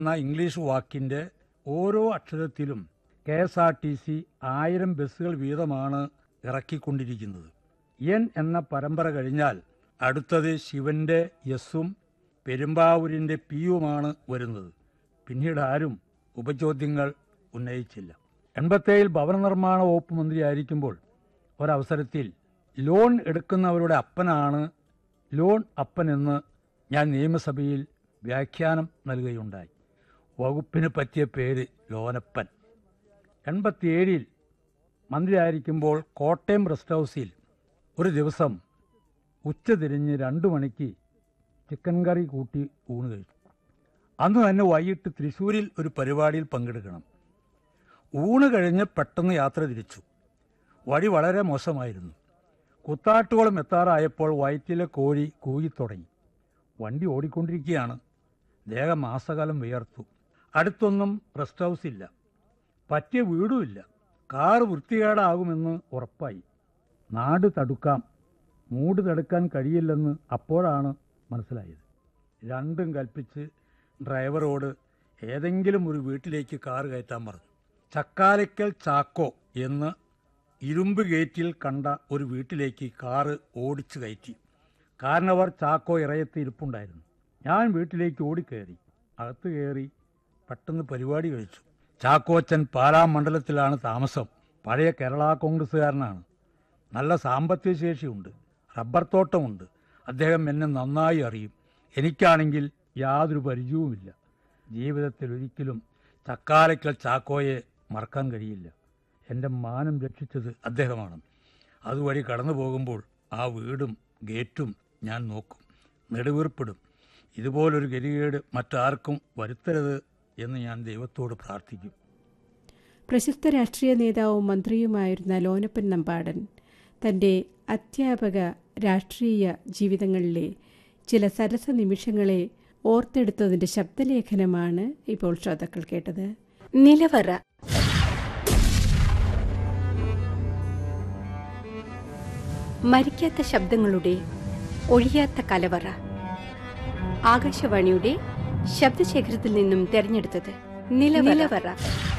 എന്ന ഇംഗ്ലീഷ് വാക്കിന്റെ ഓരോ അക്ഷരത്തിലും K S R T C ആയിരം ബസ്സുകൾ വീതമാണ് ഇറക്കിക്കൊണ്ടിരിക്കുന്നത് എൻ എന്ന പരമ്പര കഴിഞ്ഞാൽ അടുത്തത് ശിവന്റെ എസും പെരുമ്പാവൂരിന്റെ പിയുമാണ് വരുന്നത് പിന്നീട് ആരും ഉപചോദ്യങ്ങൾ ഉന്നയിച്ചില്ല എൺപത്തേഴിൽ ഭവന നിർമ്മാണ വകുപ്പ് മന്ത്രിയായിരിക്കുമ്പോൾ ഒരവസരത്തിൽ ലോൺ എടുക്കുന്നവരുടെ അപ്പനാണ് ലോൺ അപ്പനെന്ന് ഞാൻ നിയമസഭയിൽ വ്യാഖ്യാനം നൽകുകയുണ്ടായി വകുപ്പിന് പറ്റിയ പേര് ലോനപ്പൻ എൺപത്തിയേഴിൽ മന്ത്രിയായിരിക്കുമ്പോൾ കോട്ടയം റെസ്റ്റ് ഹൗസിൽ ഒരു ദിവസം ഉച്ചതിരിഞ്ഞ് രണ്ടു മണിക്ക് ചിക്കൻ കറി കൂട്ടി ഊണ് കഴിച്ചു അന്ന് തന്നെ വൈകിട്ട് തൃശ്ശൂരിൽ ഒരു പരിപാടിയിൽ പങ്കെടുക്കണം ഊണ് കഴിഞ്ഞ് പെട്ടെന്ന് യാത്ര തിരിച്ചു വഴി വളരെ മോശമായിരുന്നു കുത്താട്ടുകുളം എത്താറായപ്പോൾ വയറ്റിലെ കോഴി കൂകിത്തുടങ്ങി വണ്ടി ഓടിക്കൊണ്ടിരിക്കുകയാണ് ദേഹം മാസകാലം വിയർത്തു അടുത്തൊന്നും റെസ്റ്റ് ഹൗസ് ഇല്ല പറ്റിയ വീടുമില്ല കാറ് വൃത്തികേടാകുമെന്ന് ഉറപ്പായി നാട് തടുക്കാം മൂട് തടുക്കാൻ കഴിയില്ലെന്ന് അപ്പോഴാണ് മനസ്സിലായത് രണ്ടും കൽപ്പിച്ച് ഡ്രൈവറോട് ഏതെങ്കിലും ഒരു വീട്ടിലേക്ക് കാറ് കയറ്റാൻ പറഞ്ഞു ചക്കാലയ്ക്കൽ ചാക്കോ എന്ന് ഇരുമ്പ് ഗേറ്റിൽ കണ്ട ഒരു വീട്ടിലേക്ക് കാറ് ഓടിച്ചു കയറ്റി കാരണവർ ചാക്കോ ഇറയത്ത് ഇരിപ്പുണ്ടായിരുന്നു ഞാൻ വീട്ടിലേക്ക് ഓടിക്കയറി അകത്ത് കയറി പെട്ടെന്ന് പരിപാടി കഴിച്ചു ചാക്കോച്ചൻ പാലാ മണ്ഡലത്തിലാണ് താമസം പഴയ കേരള കോൺഗ്രസ്സുകാരനാണ് നല്ല സാമ്പത്തിക ശേഷിയുണ്ട് റബ്ബർ തോട്ടമുണ്ട് അദ്ദേഹം എന്നെ നന്നായി അറിയും എനിക്കാണെങ്കിൽ യാതൊരു പരിചയവുമില്ല ജീവിതത്തിൽ ഒരിക്കലും ചക്കാലയ്ക്കൽ ചാക്കോയെ മറക്കാൻ കഴിയില്ല എൻ്റെ മാനം രക്ഷിച്ചത് അദ്ദേഹമാണ് അതുവഴി കടന്നു പോകുമ്പോൾ ആ വീടും ഗേറ്റും ഞാൻ നോക്കും നെടുവീർപ്പിടും ഇതുപോലൊരു ഗതികേട് മറ്റാർക്കും വരുത്തരുത് എന്ന് ഞാൻ ദൈവത്തോട് പ്രാർത്ഥിക്കും പ്രശസ്ത രാഷ്ട്രീയ നേതാവും മന്ത്രിയുമായിരുന്ന ലോനപ്പൻ നമ്പാടൻ തൻ്റെ അധ്യാപക രാഷ്ട്രീയ ജീവിതങ്ങളിലെ ചില സരസ നിമിഷങ്ങളെ ഓർത്തെടുത്തതിൻ്റെ ശബ്ദലേഖനമാണ് ഇപ്പോൾ ശ്രോതാക്കൾ കേട്ടത് നിലവറ മരിക്കാത്ത ശബ്ദങ്ങളുടെ ഒഴിയാത്ത കലവറ ആകാശവാണിയുടെ ശബ്ദശേഖരത്തിൽ നിന്നും തെരഞ്ഞെടുത്തത് നിലവറ